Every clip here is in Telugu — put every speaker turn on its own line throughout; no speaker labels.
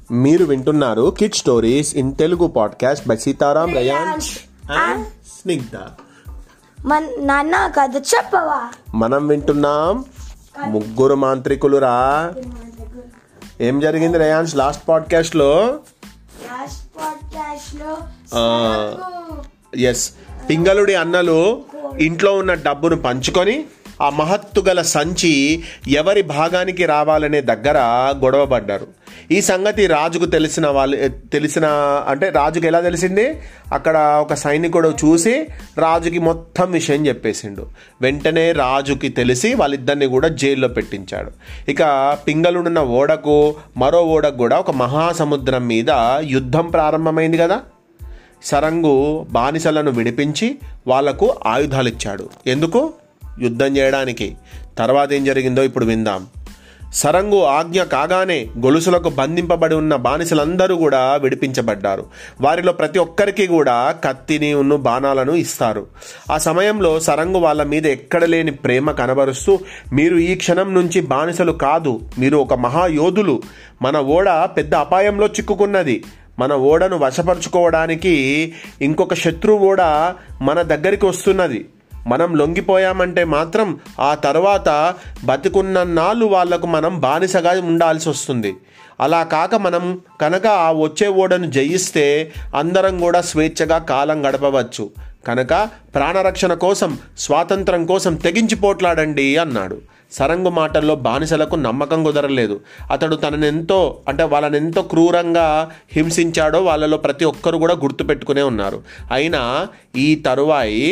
మీరు వింటున్నారు kid stories in Telugu podcast by Sitaram Ryans and Snigdha
మన నాన్న కథ చెప్పవా
మనం వింటున్నాం ముగ్గురు మాంత్రికులురా ఏం జరిగింది రయాన్స్ లాస్ట్ పాడ్కాస్ట్ లో
లాస్ట్ పాడ్కాస్ట్ లో
ఎస్ పింగళుడి అన్నలు ఇంట్లో ఉన్న డబ్బును పంచుకొని ఆ మహత్తు గల సంచి ఎవరి భాగానికి రావాలనే దగ్గర గొడవ పడ్డారు ఈ సంగతి రాజుకు తెలిసిన వాళ్ళు తెలిసిన అంటే రాజుకు ఎలా తెలిసింది అక్కడ ఒక సైనికుడు చూసి రాజుకి మొత్తం విషయం చెప్పేసిండు వెంటనే రాజుకి తెలిసి వాళ్ళిద్దరిని కూడా జైల్లో పెట్టించాడు ఇక పింగళుడున్న ఓడకు మరో ఓడకు కూడా ఒక మహాసముద్రం మీద యుద్ధం ప్రారంభమైంది కదా సరంగు బానిసలను విడిపించి వాళ్లకు ఆయుధాలు ఇచ్చాడు ఎందుకు యుద్ధం చేయడానికి తర్వాత ఏం జరిగిందో ఇప్పుడు విందాం సరంగు ఆజ్ఞ కాగానే గొలుసులకు బంధింపబడి ఉన్న బానిసలందరూ కూడా విడిపించబడ్డారు వారిలో ప్రతి ఒక్కరికి కూడా కత్తిని ఉన్ను బాణాలను ఇస్తారు ఆ సమయంలో సరంగు వాళ్ళ మీద ఎక్కడ లేని ప్రేమ కనబరుస్తూ మీరు ఈ క్షణం నుంచి బానిసలు కాదు మీరు ఒక మహాయోధులు మన ఓడ పెద్ద అపాయంలో చిక్కుకున్నది మన ఓడను వశపరుచుకోవడానికి ఇంకొక శత్రువు ఓడ మన దగ్గరికి వస్తున్నది మనం లొంగిపోయామంటే మాత్రం ఆ తర్వాత బతికున్న నాళ్ళు వాళ్లకు మనం బానిసగా ఉండాల్సి వస్తుంది అలా కాక మనం కనుక ఆ వచ్చే ఓడను జయిస్తే అందరం కూడా స్వేచ్ఛగా కాలం గడపవచ్చు కనుక ప్రాణరక్షణ కోసం స్వాతంత్రం కోసం తెగించి పోట్లాడండి అన్నాడు సరంగు మాటల్లో బానిసలకు నమ్మకం కుదరలేదు అతడు తననెంతో అంటే వాళ్ళని ఎంతో క్రూరంగా హింసించాడో వాళ్ళలో ప్రతి ఒక్కరు కూడా గుర్తుపెట్టుకునే ఉన్నారు అయినా ఈ తరువాయి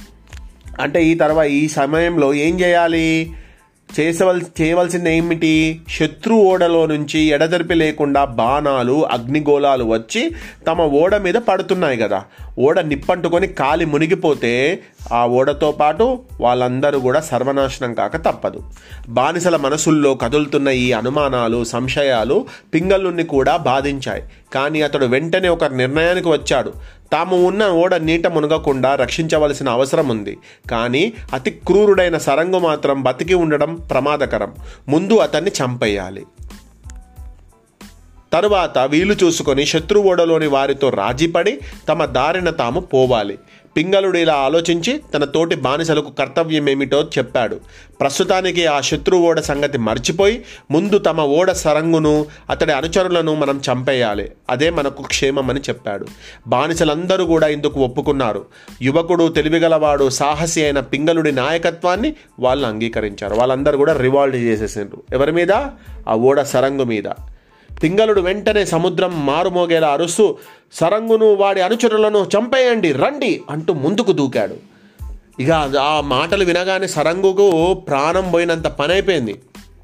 అంటే ఈ తర్వాత ఈ సమయంలో ఏం చేయాలి చేసవల్ చేయవలసింది ఏమిటి శత్రు ఓడలో నుంచి ఎడతెరిపి లేకుండా బాణాలు అగ్నిగోళాలు వచ్చి తమ ఓడ మీద పడుతున్నాయి కదా ఓడ నిప్పంటుకొని కాలి మునిగిపోతే ఆ ఓడతో పాటు వాళ్ళందరూ కూడా సర్వనాశనం కాక తప్పదు బానిసల మనసుల్లో కదులుతున్న ఈ అనుమానాలు సంశయాలు పింగళుణ్ణి కూడా బాధించాయి కానీ అతడు వెంటనే ఒక నిర్ణయానికి వచ్చాడు తాము ఉన్న ఓడ నీట మునగకుండా రక్షించవలసిన అవసరం ఉంది కానీ అతి క్రూరుడైన సరంగు మాత్రం బతికి ఉండడం ప్రమాదకరం ముందు అతన్ని చంపేయాలి తరువాత వీలు చూసుకొని శత్రు ఓడలోని వారితో రాజీపడి తమ దారిన తాము పోవాలి పింగళుడు ఇలా ఆలోచించి తన తోటి బానిసలకు కర్తవ్యం ఏమిటో చెప్పాడు ప్రస్తుతానికి ఆ శత్రు ఓడ సంగతి మర్చిపోయి ముందు తమ ఓడ సరంగును అతడి అనుచరులను మనం చంపేయాలి అదే మనకు క్షేమమని చెప్పాడు బానిసలందరూ కూడా ఇందుకు ఒప్పుకున్నారు యువకుడు తెలివిగలవాడు సాహసి అయిన పింగళుడి నాయకత్వాన్ని వాళ్ళు అంగీకరించారు వాళ్ళందరూ కూడా రివాల్వ్ చేసేసారు ఎవరి మీద ఆ ఓడ సరంగు మీద పింగళుడు వెంటనే సముద్రం మారుమోగేలా అరుస్తూ సరంగును వాడి అనుచరులను చంపేయండి రండి అంటూ ముందుకు దూకాడు ఇక ఆ మాటలు వినగానే సరంగుకు ప్రాణం పోయినంత పని అయిపోయింది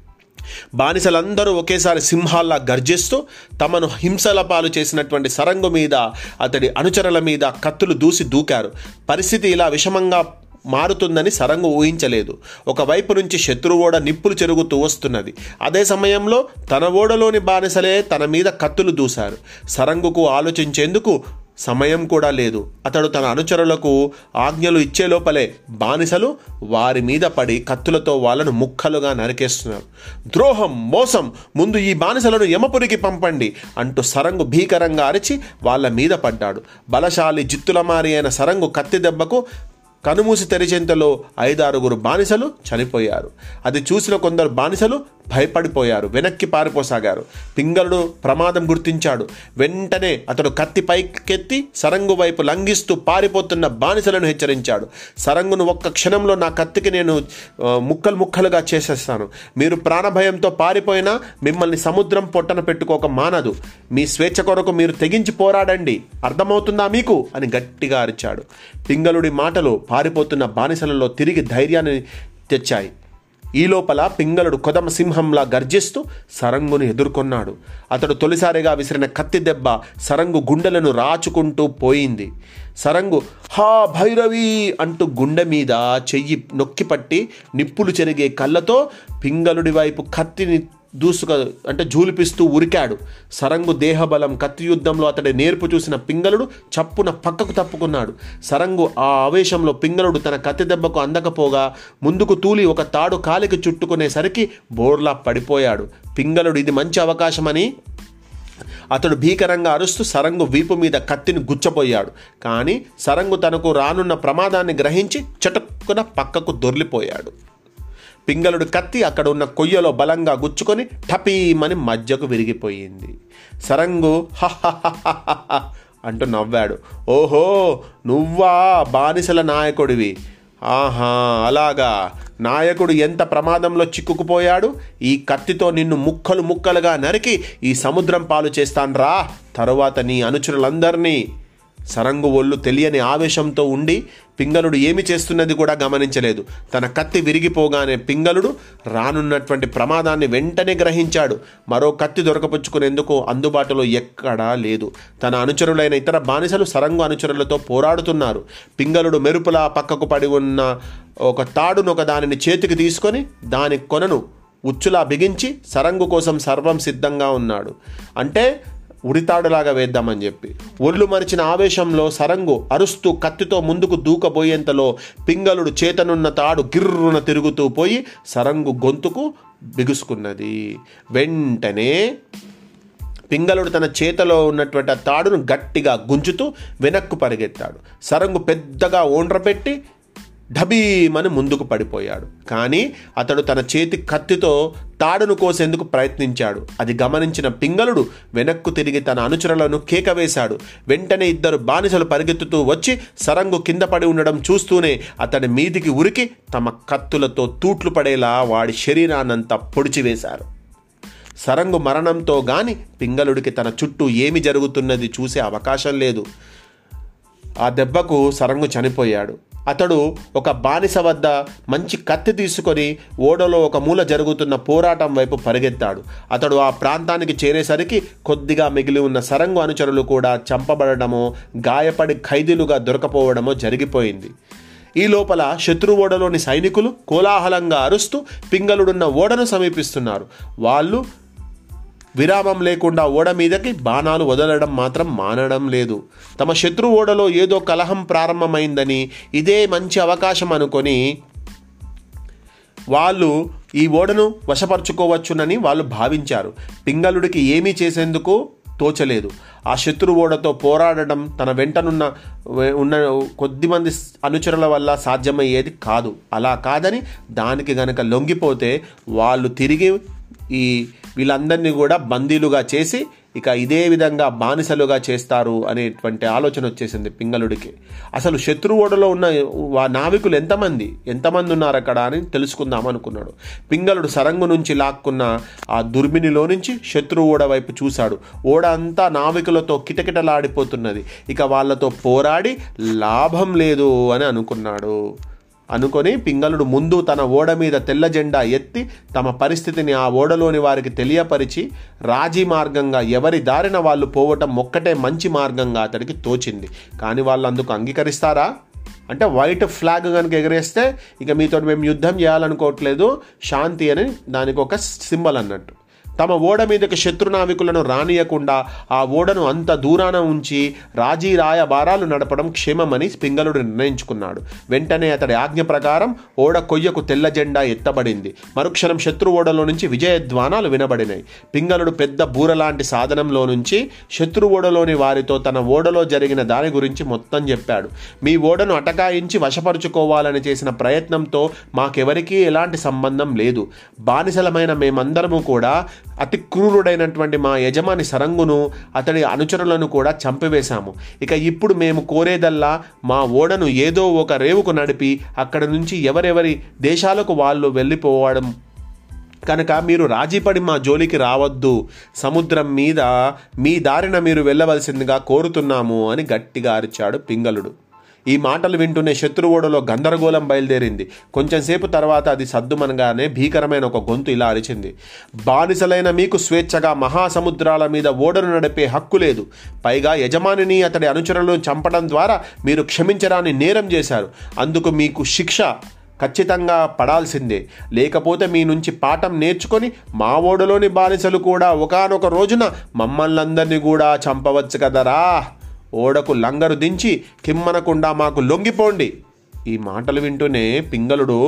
బానిసలందరూ ఒకేసారి సింహాల్లా గర్జిస్తూ తమను హింసల పాలు చేసినటువంటి సరంగు మీద అతడి అనుచరుల మీద కత్తులు దూసి దూకారు పరిస్థితి ఇలా విషమంగా మారుతుందని సరంగు ఊహించలేదు ఒకవైపు నుంచి శత్రువు ఓడ నిప్పులు చెరుగుతూ వస్తున్నది అదే సమయంలో తన ఓడలోని బానిసలే తన మీద కత్తులు దూశారు సరంగుకు ఆలోచించేందుకు సమయం కూడా లేదు అతడు తన అనుచరులకు ఆజ్ఞలు ఇచ్చే లోపలే బానిసలు వారి మీద పడి కత్తులతో వాళ్ళను ముక్కలుగా నరికేస్తున్నారు ద్రోహం మోసం ముందు ఈ బానిసలను యమపురికి పంపండి అంటూ సరంగు భీకరంగా అరిచి వాళ్ళ మీద పడ్డాడు బలశాలి జిత్తులమారి అయిన సరంగు కత్తి దెబ్బకు కనుమూసి తెరిచేంతలో ఐదారుగురు బానిసలు చనిపోయారు అది చూసిన కొందరు బానిసలు భయపడిపోయారు వెనక్కి పారిపోసాగారు పింగళుడు ప్రమాదం గుర్తించాడు వెంటనే అతడు కత్తి పైకెత్తి సరంగు వైపు లంఘిస్తూ పారిపోతున్న బానిసలను హెచ్చరించాడు సరంగును ఒక్క క్షణంలో నా కత్తికి నేను ముక్కలు ముక్కలుగా చేసేస్తాను మీరు ప్రాణభయంతో పారిపోయినా మిమ్మల్ని సముద్రం పొట్టన పెట్టుకోక మానదు మీ స్వేచ్ఛ కొరకు మీరు తెగించి పోరాడండి అర్థమవుతుందా మీకు అని గట్టిగా అరిచాడు పింగళుడి మాటలు పారిపోతున్న బానిసలలో తిరిగి ధైర్యాన్ని తెచ్చాయి ఈ లోపల పింగళుడు కొదమ సింహంలా గర్జిస్తూ సరంగును ఎదుర్కొన్నాడు అతడు తొలిసారిగా విసిరిన కత్తి దెబ్బ సరంగు గుండెలను రాచుకుంటూ పోయింది సరంగు హా భైరవి అంటూ గుండె మీద చెయ్యి నొక్కిపట్టి నిప్పులు చెరిగే కళ్ళతో పింగళుడి వైపు కత్తిని దూసుక అంటే జూలిపిస్తూ ఉరికాడు సరంగు దేహబలం కత్తి యుద్ధంలో అతడి నేర్పు చూసిన పింగళుడు చప్పున పక్కకు తప్పుకున్నాడు సరంగు ఆ ఆవేశంలో పింగళుడు తన కత్తి దెబ్బకు అందకపోగా ముందుకు తూలి ఒక తాడు కాలికి చుట్టుకునేసరికి బోర్లా పడిపోయాడు పింగళుడు ఇది మంచి అవకాశమని అతడు భీకరంగా అరుస్తూ సరంగు వీపు మీద కత్తిని గుచ్చపోయాడు కానీ సరంగు తనకు రానున్న ప్రమాదాన్ని గ్రహించి చటుక్కున పక్కకు దొర్లిపోయాడు పింగళుడు కత్తి అక్కడ ఉన్న కొయ్యలో బలంగా గుచ్చుకొని టపీమని మధ్యకు విరిగిపోయింది సరంగు హహహహహహ అంటూ నవ్వాడు ఓహో నువ్వా బానిసల నాయకుడివి ఆహా అలాగా నాయకుడు ఎంత ప్రమాదంలో చిక్కుకుపోయాడు ఈ కత్తితో నిన్ను ముక్కలు ముక్కలుగా నరికి ఈ సముద్రం పాలు చేస్తాన్రా తరువాత నీ అనుచరులందరినీ సరంగు ఒళ్ళు తెలియని ఆవేశంతో ఉండి పింగళుడు ఏమి చేస్తున్నది కూడా గమనించలేదు తన కత్తి విరిగిపోగానే పింగళుడు రానున్నటువంటి ప్రమాదాన్ని వెంటనే గ్రహించాడు మరో కత్తి దొరకపుచ్చుకునేందుకు అందుబాటులో ఎక్కడా లేదు తన అనుచరులైన ఇతర బానిసలు సరంగు అనుచరులతో పోరాడుతున్నారు పింగళుడు మెరుపులా పక్కకు పడి ఉన్న ఒక తాడును ఒక దానిని చేతికి తీసుకొని దాని కొనను ఉచ్చులా బిగించి సరంగు కోసం సర్వం సిద్ధంగా ఉన్నాడు అంటే ఉరితాడులాగా వేద్దామని చెప్పి ఒళ్ళు మరిచిన ఆవేశంలో సరంగు అరుస్తూ కత్తితో ముందుకు దూకబోయేంతలో పింగళుడు చేతనున్న తాడు గిర్రున తిరుగుతూ పోయి సరంగు గొంతుకు బిగుసుకున్నది వెంటనే పింగళుడు తన చేతిలో ఉన్నటువంటి ఆ తాడును గట్టిగా గుంజుతూ వెనక్కు పరిగెత్తాడు సరంగు పెద్దగా ఓండ్రపెట్టి ఢబీమని ముందుకు పడిపోయాడు కానీ అతడు తన చేతి కత్తితో తాడును కోసేందుకు ప్రయత్నించాడు అది గమనించిన పింగళుడు వెనక్కు తిరిగి తన అనుచరులను కేక వేశాడు వెంటనే ఇద్దరు బానిసలు పరిగెత్తుతూ వచ్చి సరంగు కింద పడి ఉండడం చూస్తూనే అతడి మీదికి ఉరికి తమ కత్తులతో తూట్లు పడేలా వాడి శరీరాన్నంతా పొడిచివేశారు సరంగు మరణంతో గాని పింగళుడికి తన చుట్టూ ఏమి జరుగుతున్నది చూసే అవకాశం లేదు ఆ దెబ్బకు సరంగు చనిపోయాడు అతడు ఒక బానిస వద్ద మంచి కత్తి తీసుకొని ఓడలో ఒక మూల జరుగుతున్న పోరాటం వైపు పరిగెత్తాడు అతడు ఆ ప్రాంతానికి చేరేసరికి కొద్దిగా మిగిలి ఉన్న సరంగు అనుచరులు కూడా చంపబడడమో గాయపడి ఖైదీలుగా దొరకపోవడమో జరిగిపోయింది ఈ లోపల శత్రు ఓడలోని సైనికులు కోలాహలంగా అరుస్తూ పింగళుడున్న ఓడను సమీపిస్తున్నారు వాళ్ళు విరామం లేకుండా ఓడ మీదకి బాణాలు వదలడం మాత్రం మానడం లేదు తమ శత్రు ఓడలో ఏదో కలహం ప్రారంభమైందని ఇదే మంచి అవకాశం అనుకొని వాళ్ళు ఈ ఓడను వశపరుచుకోవచ్చునని వాళ్ళు భావించారు పింగళుడికి ఏమీ చేసేందుకు తోచలేదు ఆ శత్రు ఓడతో పోరాడడం తన వెంటనున్న ఉన్న కొద్దిమంది అనుచరుల వల్ల సాధ్యమయ్యేది కాదు అలా కాదని దానికి గనక లొంగిపోతే వాళ్ళు తిరిగి ఈ వీళ్ళందరినీ కూడా బందీలుగా చేసి ఇక ఇదే విధంగా బానిసలుగా చేస్తారు అనేటువంటి ఆలోచన వచ్చేసింది పింగళుడికి అసలు శత్రు ఓడలో ఉన్న వా నావికులు ఎంతమంది ఎంతమంది ఉన్నారు అక్కడ అని తెలుసుకుందాం అనుకున్నాడు పింగళుడు సరంగు నుంచి లాక్కున్న ఆ దుర్బినిలో నుంచి శత్రు ఓడ వైపు చూశాడు ఓడ అంతా నావికులతో కిటకిటలాడిపోతున్నది ఇక వాళ్ళతో పోరాడి లాభం లేదు అని అనుకున్నాడు అనుకొని పింగళుడు ముందు తన ఓడ మీద తెల్ల జెండా ఎత్తి తమ పరిస్థితిని ఆ ఓడలోని వారికి తెలియపరిచి రాజీ మార్గంగా ఎవరి దారిన వాళ్ళు పోవటం ఒక్కటే మంచి మార్గంగా అతడికి తోచింది కానీ వాళ్ళు అందుకు అంగీకరిస్తారా అంటే వైట్ ఫ్లాగ్ కనుక ఎగరేస్తే ఇక మీతో మేము యుద్ధం చేయాలనుకోవట్లేదు శాంతి అని దానికి ఒక సింబల్ అన్నట్టు తమ ఓడ మీదకి శత్రునావికులను రానియకుండా ఆ ఓడను అంత దూరాన ఉంచి రాజీ రాయ బారాలు నడపడం క్షేమమని పింగళుడు నిర్ణయించుకున్నాడు వెంటనే అతడి ఆజ్ఞ ప్రకారం ఓడ కొయ్యకు తెల్ల జెండా ఎత్తబడింది మరుక్షణం శత్రు ఓడలో నుంచి విజయధ్వానాలు వినబడినాయి పింగళుడు పెద్ద బూరలాంటి సాధనంలో నుంచి శత్రు ఓడలోని వారితో తన ఓడలో జరిగిన దాని గురించి మొత్తం చెప్పాడు మీ ఓడను అటకాయించి వశపరుచుకోవాలని చేసిన ప్రయత్నంతో మాకెవరికీ ఎలాంటి సంబంధం లేదు బానిసలమైన మేమందరము కూడా అతి క్రూరుడైనటువంటి మా యజమాని సరంగును అతడి అనుచరులను కూడా చంపివేశాము ఇక ఇప్పుడు మేము కోరేదల్లా మా ఓడను ఏదో ఒక రేవుకు నడిపి అక్కడి నుంచి ఎవరెవరి దేశాలకు వాళ్ళు వెళ్ళిపోవడం కనుక మీరు రాజీపడి మా జోలికి రావద్దు సముద్రం మీద మీ దారిన మీరు వెళ్ళవలసిందిగా కోరుతున్నాము అని గట్టిగా అరిచాడు పింగళుడు ఈ మాటలు వింటూనే శత్రువోడలో గందరగోళం బయలుదేరింది కొంచెంసేపు తర్వాత అది సద్దుమనగానే భీకరమైన ఒక గొంతు ఇలా అరిచింది బానిసలైన మీకు స్వేచ్ఛగా మహాసముద్రాల మీద ఓడను నడిపే హక్కు లేదు పైగా యజమానిని అతడి అనుచరులను చంపడం ద్వారా మీరు క్షమించరాని నేరం చేశారు అందుకు మీకు శిక్ష ఖచ్చితంగా పడాల్సిందే లేకపోతే మీ నుంచి పాఠం నేర్చుకొని మా ఓడలోని బానిసలు కూడా ఒకానొక రోజున మమ్మల్ని అందరినీ కూడా చంపవచ్చు కదరా ఓడకు లంగరు దించి కిమ్మనకుండా మాకు లొంగిపోండి ఈ మాటలు వింటూనే పింగళుడు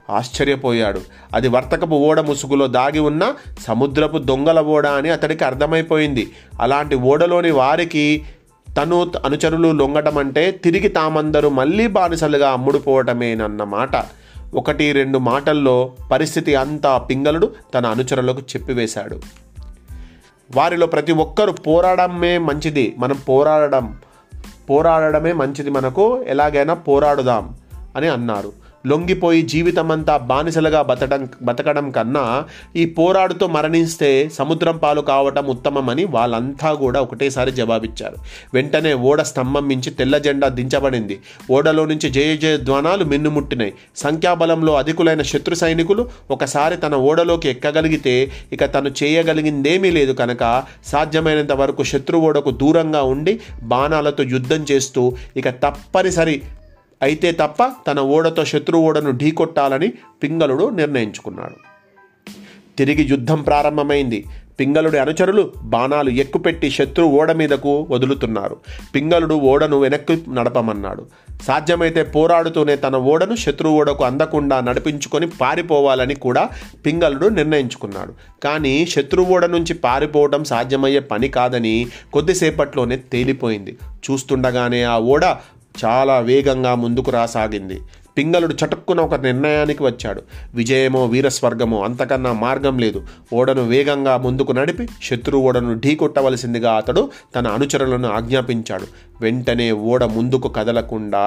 ఆశ్చర్యపోయాడు అది వర్తకపు ఓడ ముసుగులో దాగి ఉన్న సముద్రపు దొంగల ఓడ అని అతడికి అర్థమైపోయింది అలాంటి ఓడలోని వారికి తను అనుచరులు లొంగటం అంటే తిరిగి తామందరూ మళ్ళీ బానిసలుగా అమ్ముడుపోవటమేనన్నమాట ఒకటి రెండు మాటల్లో పరిస్థితి అంతా పింగళుడు తన అనుచరులకు చెప్పివేశాడు వారిలో ప్రతి ఒక్కరు పోరాడమే మంచిది మనం పోరాడడం పోరాడడమే మంచిది మనకు ఎలాగైనా పోరాడుదాం అని అన్నారు లొంగిపోయి జీవితమంతా బానిసలుగా బతకడం బతకడం కన్నా ఈ పోరాడుతో మరణిస్తే సముద్రం పాలు కావటం ఉత్తమమని వాళ్ళంతా కూడా ఒకటేసారి జవాబిచ్చారు వెంటనే ఓడ స్తంభం మించి తెల్ల జెండా దించబడింది ఓడలో నుంచి జయ జయ ధ్వానాలు మిన్నుముట్టినాయి సంఖ్యాబలంలో అధికులైన శత్రు సైనికులు ఒకసారి తన ఓడలోకి ఎక్కగలిగితే ఇక తను చేయగలిగిందేమీ లేదు కనుక సాధ్యమైనంత వరకు శత్రు ఓడకు దూరంగా ఉండి బాణాలతో యుద్ధం చేస్తూ ఇక తప్పనిసరి అయితే తప్ప తన ఓడతో శత్రు ఓడను ఢీకొట్టాలని పింగళుడు నిర్ణయించుకున్నాడు తిరిగి యుద్ధం ప్రారంభమైంది పింగళుడి అనుచరులు బాణాలు ఎక్కుపెట్టి శత్రు ఓడ మీదకు వదులుతున్నారు పింగళుడు ఓడను వెనక్కి నడపమన్నాడు సాధ్యమైతే పోరాడుతూనే తన ఓడను శత్రు ఓడకు అందకుండా నడిపించుకొని పారిపోవాలని కూడా పింగళుడు నిర్ణయించుకున్నాడు కానీ శత్రు ఓడ నుంచి పారిపోవడం సాధ్యమయ్యే పని కాదని కొద్దిసేపట్లోనే తేలిపోయింది చూస్తుండగానే ఆ ఓడ చాలా వేగంగా ముందుకు రాసాగింది పింగళుడు చటుక్కున ఒక నిర్ణయానికి వచ్చాడు విజయమో వీరస్వర్గమో అంతకన్నా మార్గం లేదు ఓడను వేగంగా ముందుకు నడిపి శత్రు ఓడను ఢీకొట్టవలసిందిగా అతడు తన అనుచరులను ఆజ్ఞాపించాడు వెంటనే ఓడ ముందుకు కదలకుండా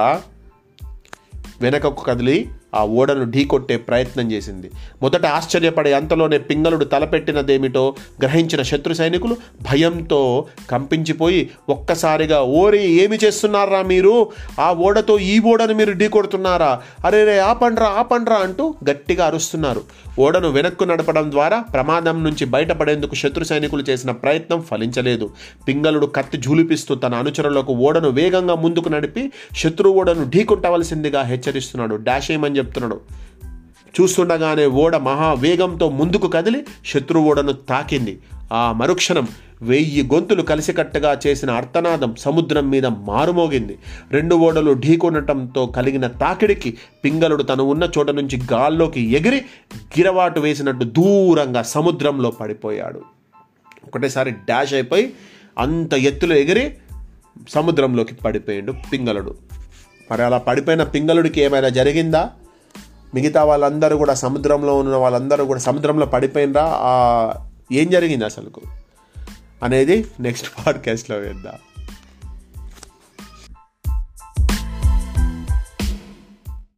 వెనకకు కదిలి ఆ ఓడను ఢీకొట్టే ప్రయత్నం చేసింది మొదట ఆశ్చర్యపడే అంతలోనే పింగళుడు తలపెట్టినదేమిటో గ్రహించిన శత్రు సైనికులు భయంతో కంపించిపోయి ఒక్కసారిగా ఓరి ఏమి చేస్తున్నారా మీరు ఆ ఓడతో ఈ ఓడను మీరు ఢీకొడుతున్నారా అరే రే ఆపండ్రా ఆపండ్రా అంటూ గట్టిగా అరుస్తున్నారు ఓడను వెనక్కు నడపడం ద్వారా ప్రమాదం నుంచి బయటపడేందుకు శత్రు సైనికులు చేసిన ప్రయత్నం ఫలించలేదు పింగళుడు కత్తి జూలిపిస్తూ తన అనుచరులకు ఓడను వేగంగా ముందుకు నడిపి శత్రు ఓడను ఢీకొట్టవలసిందిగా హెచ్చరిస్తున్నాడు డాష్ ఏమని చెప్తున్నాడు చూస్తుండగానే ఓడ మహావేగంతో ముందుకు కదిలి శత్రు ఓడను తాకింది ఆ మరుక్షణం వెయ్యి గొంతులు కలిసికట్టుగా చేసిన అర్తనాదం సముద్రం మీద మారుమోగింది రెండు ఓడలు ఢీకొనటంతో కలిగిన తాకిడికి పింగళుడు తను ఉన్న చోట నుంచి గాల్లోకి ఎగిరి గిరవాటు వేసినట్టు దూరంగా సముద్రంలో పడిపోయాడు ఒకటేసారి డాష్ అయిపోయి అంత ఎత్తులో ఎగిరి సముద్రంలోకి పడిపోయాడు పింగళుడు మరి అలా పడిపోయిన పింగళుడికి ఏమైనా జరిగిందా మిగతా వాళ్ళందరూ కూడా సముద్రంలో ఉన్న వాళ్ళందరూ కూడా సముద్రంలో పడిపోయినరా ఏం జరిగింది అసలుకు అనేది నెక్స్ట్ పాడ్కాస్ట్లో వేద్దాం